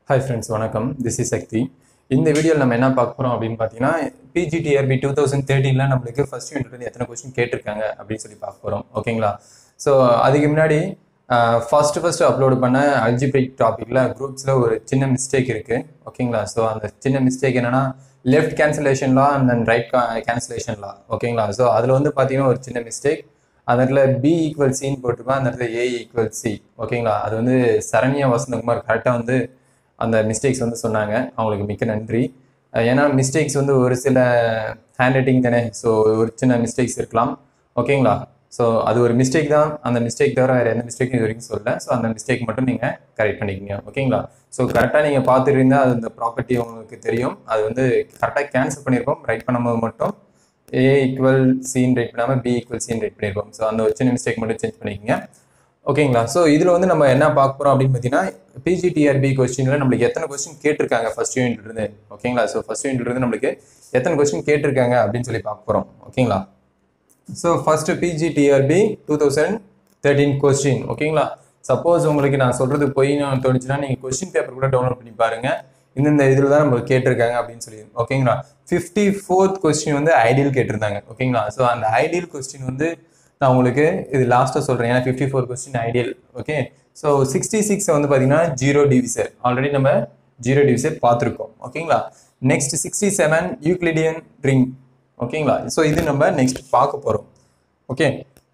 hi friends வணக்கம் this is Sakthi இந்த வீடியோவில் நம்ம என்ன பார்க்க போகிறோம் அப்படின்னு பார்த்தீங்கன்னா பிஜிடிஆர்பி டூ தௌசண்ட் தேர்ட்டீனில் நம்மளுக்கு ஃபர்ஸ்ட் யூனிட்லேருந்து எத்தனை கொஸ்டின் கேட்டிருக்காங்க அப்படின்னு சொல்லி பார்க்க போகிறோம் ஓகேங்களா ஸோ அதுக்கு முன்னாடி ஃபர்ஸ்ட் ஃபர்ஸ்ட் அப்லோட் பண்ண அல்ஜிபிரிக் டாப்பிக்கில் குரூப்ஸில் ஒரு சின்ன மிஸ்டேக் இருக்குது ஓகேங்களா ஸோ அந்த சின்ன மிஸ்டேக் என்னன்னா left cancellation law and then right cancellation law ஓகேங்களா ஸோ அதில் வந்து பார்த்தீங்கன்னா ஒரு சின்ன மிஸ்டேக் அந்த இடத்துல பி ஈக்குவல் சின்னு போட்டுப்பேன் அந்த இடத்துல ஏ ஈக்குவல் சி ஓகேங்களா அது வந்து சரண்யா வசந்தகுமார் கரெக்டாக வந்து அந்த மிஸ்டேக்ஸ் வந்து சொன்னாங்க அவங்களுக்கு மிக்க நன்றி அஹ் ஏன்னா மிஸ்டேக்ஸ் வந்து ஒரு சில ஹேண்ட் ரைட்டிங் தானே ஸோ ஒரு சின்ன மிஸ்டேக்ஸ் இருக்கலாம் ஓகேங்களா ஸோ அது ஒரு மிஸ்டேக் தான் அந்த மிஸ்டேக் தவிர வேறு எந்த மிஸ்டேக்கும் இது வரைக்கும் சொல்லல ஸோ அந்த மிஸ்டேக் மட்டும் நீங்கள் கரெக்ட் பண்ணிக்கங்க ஓகேங்களா ஸோ கரெக்டாக நீங்கள் பார்த்துட்டு இருந்தால் அது அந்த ப்ராப்பர்ட்டி உங்களுக்கு தெரியும் அது வந்து கரெக்டாக கேன்சல் பண்ணியிருக்கோம் ரைட் பண்ணும்போது மட்டும் ஏ ஈக்குவல் சீன் ரைட் பண்ணாமல் பி ஈக்குவல் சீன் ரைட் பண்ணியிருக்கோம் ஸோ அந்த ஒரு சின்ன மிஸ்டேக் மட்டும் சேஞ்ச் பண்ணிக்கங்க ஓகேங்களா ஸோ இதில் வந்து நம்ம என்ன பார்க்க போகிறோம் அப்படின்னு பார்த்தீங்கன்னா பிஜிடிஆர்பி கொஸ்டினில் நம்மளுக்கு எத்தனை கொஸ்டின் கேட்டிருக்காங்க ஃபர்ஸ்ட் யூனிட்ல இருந்து ஓகேங்களா ஸோ ஃபர்ஸ்ட் யூனிட்ல இருந்து நம்மளுக்கு எத்தனை கொஸ்டின் கேட்டிருக்காங்க அப்படின்னு சொல்லி பார்க்க போகிறோம் ஓகேங்களா so first PGTRB two thousand thirteen question ஓகேங்களா சப்போஸ் உங்களுக்கு நான் சொல்றது பொய்னு தோணுச்சுன்னா நீங்கள் கொஸ்டின் பேப்பர் கூட டவுன்லோட் பண்ணி பாருங்க இந்தந்த இதில் தான் நம்ம கேட்டிருக்காங்க அப்படின்னு சொல்லி ஓகேங்களா ஃபிஃப்டி ஃபோர்த் கொஸ்டின் வந்து ஐடியல் கேட்டிருந்தாங்க ஓகேங்களா ஸோ அந்த ஐடியல் கொஸ்டின் வந்து நான் உங்களுக்கு இது லாஸ்ட்டாக சொல்கிறேன் ஏன்னா fifty four question ideal okay so sixty six வந்து பார்த்தீங்கன்னா ஜீரோ டிவிசர் ஆல்ரெடி நம்ம ஜீரோ டிவிசர் பார்த்துருக்கோம் ஓகேங்களா next sixty seven Euclidean ring ஓகேங்களா ஸோ இது நம்ம நெக்ஸ்ட் பார்க்க போகிறோம் okay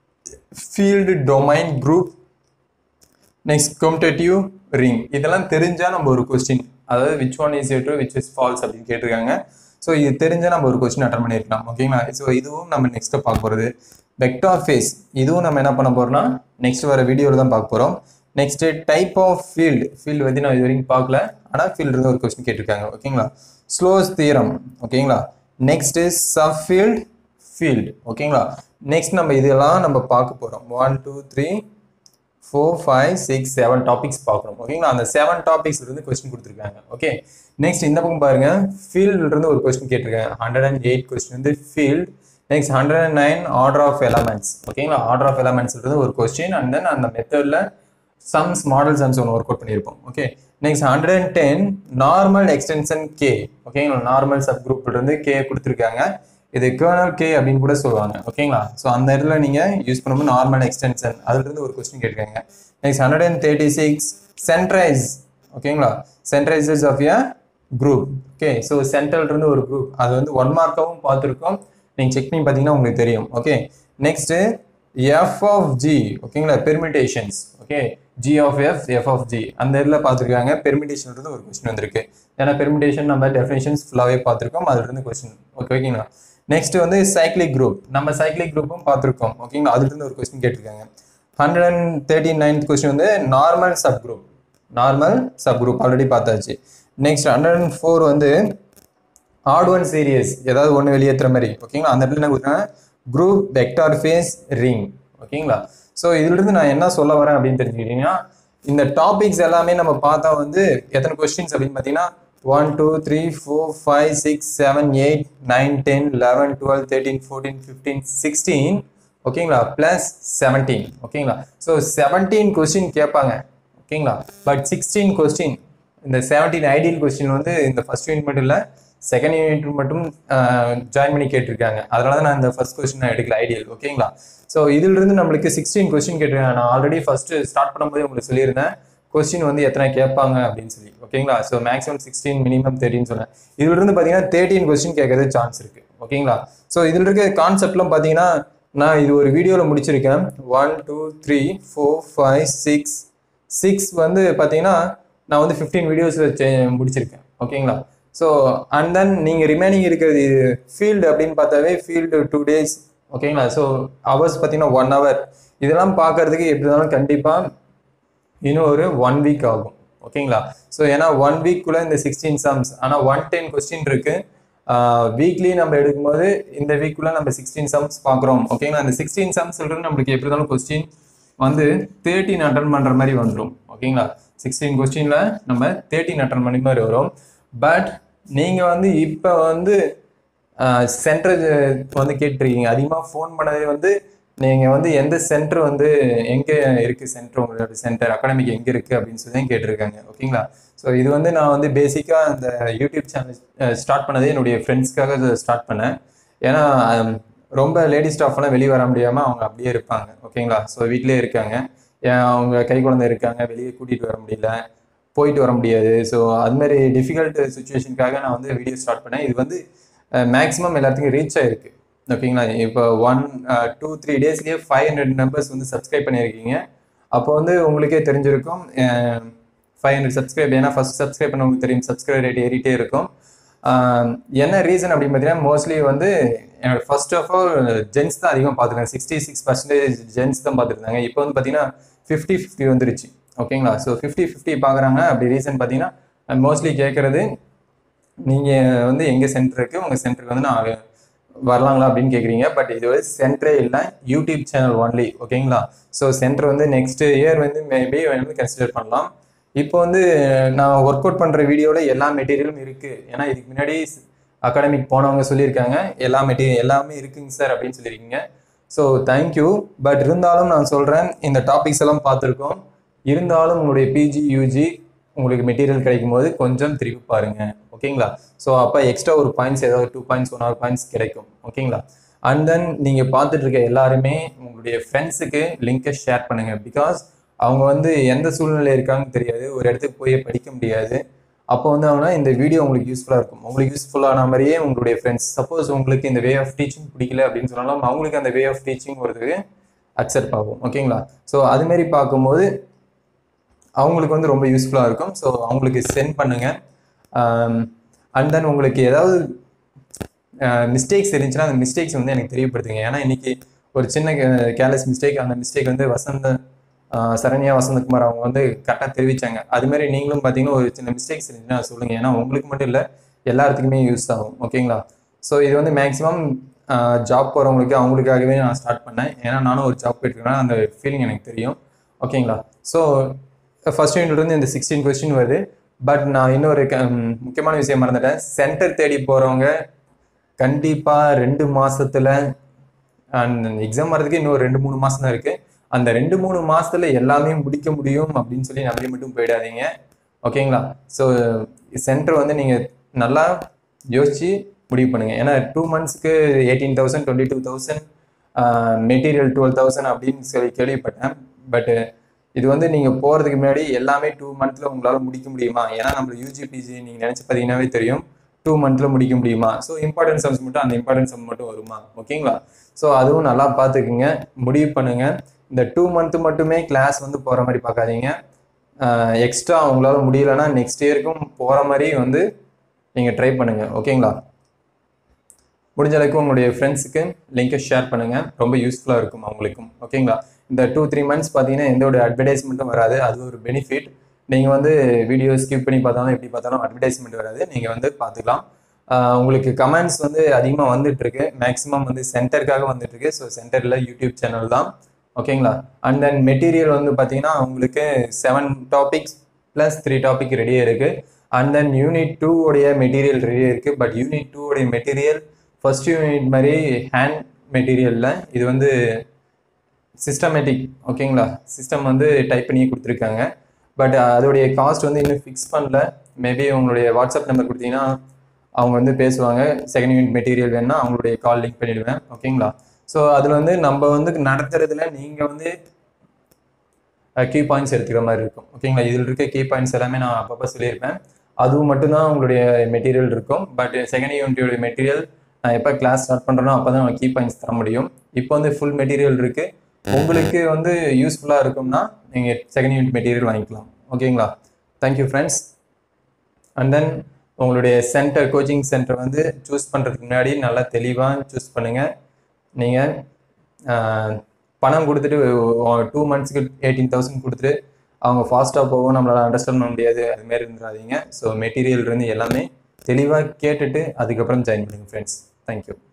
field domain group next commutative ring இதெல்லாம் தெரிஞ்சால் நம்ம ஒரு கொஸ்டின் அதாவது which one is true which is false அப்படின்னு கேட்டிருக்காங்க ஸோ இது தெரிஞ்சால் நம்ம ஒரு கொஸ்டின் அட்டன் பண்ணியிருக்கலாம் ஓகேங்களா ஸோ இதுவும் நம்ம நெக்ஸ்ட்டு பார்க்க போகிறது வெக்டார் ஃபேஸ் இதுவும் நம்ம என்ன பண்ண போகிறோம்னா நெக்ஸ்ட் வர வீடியோவில் தான் பார்க்க போகிறோம் next type of field field வந்து நான் இது வரைக்கும் பார்க்கல ஆனால் ஃபீல்டு இருந்து ஒரு கொஸ்டின் கேட்டிருக்காங்க ஓகேங்களா ஸ்லோஸ் தியரம் ஓகேங்களா நெக்ஸ்ட் சப் ஃபீல்ட் ஃபீல்டு ஓகேங்களா நெக்ஸ்ட் நம்ம இதெல்லாம் நம்ம பார்க்க போகிறோம் one two three four five six seven topics பார்க்குறோம் ஓகேங்களா அந்த செவன் டாபிக்ஸ் இருந்து கொஸ்டின் கொடுத்துருக்காங்க ஓகே நெக்ஸ்ட் இந்த பக்கம் பாருங்க ஃபீல்டு இருந்து ஒரு கொஸ்டின் கேட்டிருக்காங்க ஹண்ட்ரட் அண்ட் எயிட் கொஸ்டின் வந்து field next hundred and nine order of elements ஓகேங்களா ஆர்டர் ஆஃப் எலமெண்ட்ஸ் இருந்து ஒரு கொஸ்டின் அண்ட் தென் அந்த மெத்தடில் சம்ஸ் மாடல் சம்ஸ் ஒன்று ஒர்க் அவுட் பண்ணியிருப்போம் okay next hundred and ten normal extension K ஓகேங்களா normal sub குரூப்ல இருந்து கே கொடுத்துருக்காங்க இது கேர்னல் கே அப்படின்னு கூட சொல்லுவாங்க ஓகேங்களா ஸோ அந்த இடத்துல நீங்கள் யூஸ் பண்ணும்போது நார்மல் எக்ஸ்டென்ஷன் அதுலேருந்து ஒரு கொஸ்டின் கேட்டிருக்காங்க next hundred and thirty six centraliser ஓகேங்களா centralisers of a group okay so இருந்து ஒரு குரூப் அது வந்து ஒன் மார்க்காகவும் பார்த்துருக்கோம் நீங்கள் செக் பண்ணி பார்த்தீங்கன்னா உங்களுக்கு தெரியும் okay next F of G ஓகேங்களா permutations okay G of F F of G அந்த இதில் பார்த்துருக்காங்க பெர்மிட்டேஷன் இருந்து ஒரு கொஸ்டின் வந்திருக்கு ஏன்னா பெர்மிட்டேஷன் நம்ம டெஃபினேஷன்ஸ் ஃபுல்லாகவே பார்த்துருக்கோம் அதுல இருந்து கொஸ்டின் ஓகே ஓகேங்களா நெக்ஸ்ட் வந்து சைக்ளிக் குரூப் நம்ம சைக்ளிக் குரூப்பும் பார்த்துருக்கோம் ஓகேங்களா அதுல இருந்து ஒரு கொஸ்டின் கேட்டிருக்காங்க hundred and thirty ninth question வந்து normal sub group normal sub group already பார்த்தாச்சு நெக்ஸ்ட் ஹண்ட்ரட் அண்ட் ஃபோர் வந்து ஆட் ஒன் சீரியஸ் ஏதாவது ஒன்று வெளியேற்றுற மாதிரி ஓகேங்களா அந்த இடத்துல என்ன கொடுக்குறாங்க குரூப் வெக்டார் ஃபேஸ் ரிங் ஓகேங்களா ஸோ இதுலேருந்து நான் என்ன சொல்ல வரேன் அப்படின்னு தெரிஞ்சுக்கிட்டீங்கன்னா இந்த டாபிக்ஸ் எல்லாமே நம்ம பார்த்தா வந்து எத்தனை கொஸ்டின்ஸ் அப்படின்னு பார்த்தீங்கன்னா one two three four five six seven eight nine ten eleven twelve thirteen fourteen fifteen sixteen ஓகேங்களா ப்ளஸ் செவன்டீன் ஓகேங்களா ஸோ செவன்டீன் கொஸ்டின் கேட்பாங்க ஓகேங்களா பட் சிக்ஸ்டீன் கொஸ்டின் இந்த செவன்டீன் ஐடியல் கொஸ்டின் வந்து இந்த ஃபர்ஸ்ட் யூனிட் மட்டும் இல்லை செகண்ட் யூனிட் மட்டும் ஜாயின் பண்ணி கேட்டிருக்காங்க அதனால தான் நான் இந்த ஃபர்ஸ்ட் கொஸ்டின் நான் எடுக்கல ஐடியல் ஓகேங்களா ஸோ இதிலிருந்து நம்மளுக்கு சிக்ஸ்டீன் கொஸ்டின் கேட்டிருக்காங்க நான் ஆல்ரெடி ஃபர்ஸ்ட் ஸ்டார்ட் பண்ணும்போது உங்களுக்கு சொல்லியிருந்தேன் கொஸ்டின் வந்து எத்தனை கேட்பாங்க அப்படின்னு சொல்லி ஓகேங்களா ஸோ மேக்ஸிமம் சிக்ஸ்டீன் மினிமம் தேர்ட்டின்னு சொன்னேன் இதுல இருந்து பார்த்தீங்கன்னா தேர்ட்டின் கொஸ்டின் கேட்கறது சான்ஸ் இருக்கு ஓகேங்களா ஸோ இதில் இருக்க கான்செப்ட்லாம் பார்த்தீங்கன்னா நான் இது ஒரு வீடியோவில் முடிச்சிருக்கேன் one two three four five six six வந்து பார்த்தீங்கன்னா நான் வந்து ஃபிஃப்டீன் வீடியோஸில் முடிச்சிருக்கேன் ஓகேங்களா ஸோ அண்ட் தென் நீங்கள் ரிமைனிங் இருக்கிறது ஃபீல்டு அப்படின்னு பார்த்தாவே ஃபீல்டு டூ டேஸ் ஓகேங்களா ஸோ ஹவர்ஸ் பார்த்தீங்கன்னா ஒன் ஹவர் இதெல்லாம் பார்க்கறதுக்கு எப்படி இருந்தாலும் கண்டிப்பாக இன்னும் ஒரு ஒன் வீக் ஆகும் ஓகேங்களா ஸோ ஏன்னா ஒன் வீக்குள்ளே இந்த சிக்ஸ்டீன் சம்ஸ் ஆனால் ஒன் டென் கொஸ்டின் இருக்கு வீக்லி நம்ம எடுக்கும்போது இந்த வீக்குள்ள நம்ம சிக்ஸ்டீன் சம்ஸ் பார்க்குறோம் ஓகேங்களா அந்த சிக்ஸ்டீன் சம்ஸ் சொல்றது நம்மளுக்கு எப்படி இருந்தாலும் கொஸ்டின் வந்து தேர்ட்டின் அட்டன் பண்ணுற மாதிரி வந்துடும் ஓகேங்களா சிக்ஸ்டீன் கொஸ்டினில் நம்ம தேர்ட்டின் அட்டன் பண்ணி மாதிரி வரும் பட் நீங்கள் வந்து இப்போ வந்து சென்டர் வந்து கேட்டிருக்கீங்க அதிகமாக ஃபோன் பண்ணதே வந்து நீங்கள் வந்து எந்த சென்டர் வந்து எங்கே இருக்குது சென்டர் உங்களோட சென்டர் அகாடமிக் எங்கே இருக்குது அப்படின்னு சொல்லி தான் கேட்டிருக்காங்க ஓகேங்களா ஸோ இது வந்து நான் வந்து பேசிக்காக அந்த யூடியூப் சேனல் ஸ்டார்ட் பண்ணதே என்னுடைய ஃப்ரெண்ட்ஸ்க்காக ஸ்டார்ட் பண்ணேன் ஏன்னா ஹம், ரொம்ப லேடி ஸ்டாஃப்லாம் வெளியே வர முடியாமல் அவங்க அப்படியே இருப்பாங்க ஓகேங்களா ஸோ வீட்டிலே இருக்காங்க ஏன் அவங்க கை குழந்தை இருக்காங்க வெளியே கூட்டிகிட்டு வர முடியல போயிட்டு வர முடியாது ஸோ அது மாதிரி டிஃபிகல்ட் சுச்சுவேஷனுக்காக நான் வந்து வீடியோ ஸ்டார்ட் பண்ணேன் இது வந்து மேக்ஸிமம் எல்லாத்துக்கும் ரீச் ஆயிருக்கு ஓகேங்களா இப்போ ஒன் டூ த்ரீ டேஸ்லேயே ஃபைவ் ஹண்ட்ரட் மெம்பர்ஸ் வந்து சப்ஸ்கிரைப் பண்ணியிருக்கீங்க அப்போ வந்து உங்களுக்கே தெரிஞ்சிருக்கும் ஃபைவ் ஹண்ட்ரட் சப்ஸ்கிரைப் ஏன்னா ஃபர்ஸ்ட் சப்ஸ்கிரைப் பண்ணவங்களுக்கு தெரியும் சப்ஸ்கிரைப் ரேட் ஏறிட்டே இருக்கும் ஆஹ் என்ன ரீசன் அப்படின்னு பார்த்தீங்கன்னா மோஸ்ட்லி வந்து என்னோட ஃபர்ஸ்ட் ஆஃப் ஆல் ஜென்ஸ் தான் அதிகமாக பார்த்துருக்காங்க சிக்ஸ்டி சிக்ஸ் பர்சன்டேஜ் ஜென்ஸ் தான் பார்த்துருந்தாங்க இப்போ வந்து பார்த்தீங்கன்னா ஃபிஃப்டி ஃபிஃப்டி வந்துருச்சு ஓகேங்களா ஸோ ஃபிஃப்டி ஃபிஃப்டி பார்க்குறாங்க அப்படி ரீசன் பார்த்தீங்கன்னா மோஸ்ட்லி கேட்குறது நீங்கள் வந்து எங்கே சென்டர் இருக்குது உங்கள் சென்டருக்கு வந்து நான் வரலாங்களா அப்படின்னு கேட்குறீங்க பட் இது வந்து சென்டரே இல்லை யூடியூப் சேனல் ஒன்லி ஓகேங்களா ஸோ சென்டர் வந்து நெக்ஸ்ட் இயர் வந்து மேபி வந்து கன்சிடர் பண்ணலாம் இப்போ வந்து நான் ஒர்க் அவுட் பண்ணுற வீடியோவில் எல்லா மெட்டீரியலும் இருக்குது ஏன்னா இதுக்கு முன்னாடி அகாடமிக் போனவங்க சொல்லியிருக்காங்க எல்லா மெட்டீரியல் எல்லாமே இருக்குங்க சார் அப்படின்னு சொல்லியிருக்கீங்க ஸோ தேங்க்யூ பட் இருந்தாலும் நான் சொல்கிறேன் இந்த டாபிக்ஸ் எல்லாம் பார்த்துருக்கோம் இருந்தாலும் உங்களுடைய பிஜி யூஜி உங்களுக்கு மெட்டீரியல் கிடைக்கும் போது கொஞ்சம் திருப்பி பாருங்க ஓகேங்களா ஸோ அப்போ எக்ஸ்ட்ரா ஒரு பாயிண்ட்ஸ் ஏதாவது two points one or points கிடைக்கும் ஓகேங்களா அண்ட் தென் நீங்கள் பார்த்துட்டு இருக்க எல்லாருமே உங்களுடைய ஃப்ரெண்ட்ஸுக்கு லிங்கை ஷேர் பண்ணுங்க பிகாஸ் அவங்க வந்து எந்த சூழ்நிலை இருக்காங்கன்னு தெரியாது ஒரு இடத்துக்கு போய் படிக்க முடியாது அப்போ வந்து அவங்க இந்த வீடியோ உங்களுக்கு யூஸ்ஃபுல்லாக இருக்கும் உங்களுக்கு யூஸ்ஃபுல்லான மாதிரியே உங்களுடைய ஃப்ரெண்ட்ஸ் சப்போஸ் உங்களுக்கு இந்த வே ஆஃப் டீச்சிங் பிடிக்கல அப்படின்னு சொன்னாலும் அவங்களுக்கு அந்த வே ஆஃப் டீச்சிங் ஒரு அக்செப்ட் ஆகும் ஓகேங்களா ஸோ அதுமாரி பார்க்கும்போது அவங்களுக்கு வந்து ரொம்ப யூஸ்ஃபுல்லாக இருக்கும் ஸோ அவங்களுக்கு சென்ட் பண்ணுங்க அண்ட் தென் உங்களுக்கு ஏதாவது மிஸ்டேக்ஸ் இருந்துச்சுன்னா அந்த மிஸ்டேக்ஸ் வந்து எனக்கு தெரியப்படுத்துங்க ஏன்னா இன்னைக்கு ஒரு சின்ன கேர்லெஸ் மிஸ்டேக் அந்த மிஸ்டேக் வந்து வசந்த ஆஹ் சரண்யா வசந்தகுமார் அவங்க வந்து கரெக்டாக தெரிவிச்சாங்க அது மாதிரி நீங்களும் பார்த்தீங்கன்னா ஒரு சின்ன மிஸ்டேக்ஸ் இருந்துச்சுன்னா சொல்லுங்க ஏன்னா உங்களுக்கு மட்டும் இல்லை எல்லாத்துக்குமே யூஸ் ஆகும் ஓகேங்களா ஸோ இது வந்து மேக்ஸிமம் ஜாப் போகிறவங்களுக்கு அவங்களுக்காகவே நான் ஸ்டார்ட் பண்ணேன் ஏன்னா நானும் ஒரு ஜாப் போயிட்டுருக்கேன் அந்த ஃபீலிங் எனக்கு தெரியும் ஓகேங்களா ஸோ ஃபர்ஸ்ட் யூனிட்லேருந்து இந்த சிக்ஸ்டீன் கொஸ்டின் வருது பட் நான் இன்னொரு க- ம், முக்கியமான விஷயம் மறந்துட்டேன் சென்டர் தேடி போகிறவங்க கண்டிப்பாக ரெண்டு மாசத்துல அண்ட் எக்ஸாம் வர்றதுக்கு இன்னும் ரெண்டு மூணு மாசம் தான் இருக்கு அந்த ரெண்டு மூணு மாசத்துல எல்லாமே முடிக்க முடியும் அப்படின்னு சொல்லி நம்பி மட்டும் போயிடாதீங்க ஓகேங்களா ஸோ சென்டர் வந்து நீங்க நல்லா யோசிச்சு முடிவு பண்ணுங்க ஏன்னா டூ மந்த்ஸ்க்கு eighteen thousand twenty two thousand material twelve thousand அப்படின்னு சொல்லி கேள்விப்பட்டேன் பட் இது வந்து நீங்க போறதுக்கு முன்னாடி எல்லாமே டூ மந்த்ல உங்களால முடிக்க முடியுமா ஏன்னா நம்ம யூஜி பிஜி நீங்க நினைச்சு பார்த்தீங்கன்னாவே தெரியும் டூ மந்த்ல முடிக்க முடியுமா ஸோ இம்பார்ட்டன்ட் சம்ஸ் மட்டும் அந்த இம்பார்ட்டன்ட் சம் மட்டும் வருமா ஓகேங்களா ஸோ அதுவும் நல்லா பார்த்துக்குங்க முடிவு பண்ணுங்க இந்த டூ மந்த் மட்டுமே கிளாஸ் வந்து போற மாதிரி பார்க்காதீங்க எக்ஸ்ட்ரா உங்களால முடியலன்னா நெக்ஸ்ட் இயருக்கும் போற மாதிரி வந்து நீங்க ட்ரை பண்ணுங்க ஓகேங்களா முடிஞ்ச அளவுக்கு உங்களுடைய ஃப்ரெண்ட்ஸுக்கு லிங்கை ஷேர் பண்ணுங்க ரொம்ப யூஸ்ஃபுல்லாக இருக்கும் அவங்களுக்கும் ஓகேங்களா இந்த டூ த்ரீ மந்த்ஸ் பார்த்தீங்கன்னா எந்த ஒரு அட்வர்டைஸ்மெண்ட்டும் வராது அது ஒரு பெனிஃபிட் நீங்கள் வந்து வீடியோ ஸ்கிப் பண்ணி பார்த்தாலும் எப்படி பார்த்தாலும் அட்வர்டைஸ்மெண்ட் வராது நீங்கள் வந்து பார்த்துக்கலாம் ஆஹ் உங்களுக்கு கமெண்ட்ஸ் வந்து அதிகமாக வந்துட்டு இருக்கு மேக்ஸிமம் வந்து சென்டருக்காக வந்துட்டு இருக்கு ஸோ சென்டரில் யூடியூப் சேனல் தான் ஓகேங்களா அண்ட் தென் மெட்டீரியல் வந்து பார்த்தீங்கன்னா உங்களுக்கு seven topics plus three topic ரெடியாக இருக்கு அண்ட் தென் யூனிட் டூ உடைய மெட்டீரியல் ரெடியாக இருக்கு பட் யூனிட் டூ உடைய மெட்டீரியல் ஃபர்ஸ்ட் யூனிட் மாதிரி ஹேண்ட் மெட்டீரியலில் இது வந்து சிஸ்டமேட்டிக் ஓகேங்களா சிஸ்டம் வந்து டைப் பண்ணியே கொடுத்துருக்காங்க பட் அதோடைய காஸ்ட் வந்து இன்னும் ஃபிக்ஸ் பண்ணல மேபி உங்களுடைய வாட்ஸ்அப் நம்பர் கொடுத்தீங்கன்னா அவங்க வந்து பேசுவாங்க செகண்ட் யூனிட் மெட்டீரியல் வேணும்னா அவங்களுடைய கால் லிங்க் பண்ணிடுவேன் ஓகேங்களா ஸோ அதில் வந்து நம்ம வந்து நடத்துறதுல நீங்கள் வந்து கீ பாயிண்ட்ஸ் எடுத்துக்கிற மாதிரி இருக்கும் ஓகேங்களா இதில் இருக்க கீ பாயிண்ட்ஸ் எல்லாமே நான் அப்பப்போ சொல்லியிருப்பேன் அதுவும் மட்டும்தான் உங்களுடைய மெட்டீரியல் இருக்கும் பட் செகண்ட் யூனிட்டோட மெட்டீரியல் நான் எப்போ கிளாஸ் ஸ்டார்ட் பண்ணுறேனோ அப்போ தான் கீ பாயிண்ட்ஸ் தர முடியும் இப்போ வந்து ஃபுல் மெட்டீரியல் இருக்கு உங்களுக்கு வந்து யூஸ்ஃபுல்லாக இருக்கும்னா நீங்கள் செகண்ட் யூனிட் மெட்டீரியல் வாங்கிக்கலாம் ஓகேங்களா தேங்க்யூ ஃப்ரெண்ட்ஸ் அண்ட் தென் உங்களுடைய சென்டர் கோச்சிங் சென்டர் வந்து சூஸ் பண்ணுறதுக்கு முன்னாடி நல்லா தெளிவாக சூஸ் பண்ணுங்கள் நீங்கள் பணம் கொடுத்துட்டு டூ மந்த்ஸ்க்கு எயிட்டீன் தௌசண்ட் கொடுத்துட்டு அவங்க ஃபாஸ்ட்டாக போகும் நம்மளால அண்டர்ஸ்டாண்ட் பண்ண முடியாது அது மாதிரி இருந்துடாதீங்க ஸோ மெட்டீரியல் இருந்து எல்லாமே தெளிவாக கேட்டுட்டு அதுக்கப்புறம் ஜாயின் பண்ணுங்க ஃப்ரெண்ட்ஸ் தேங்க்யூ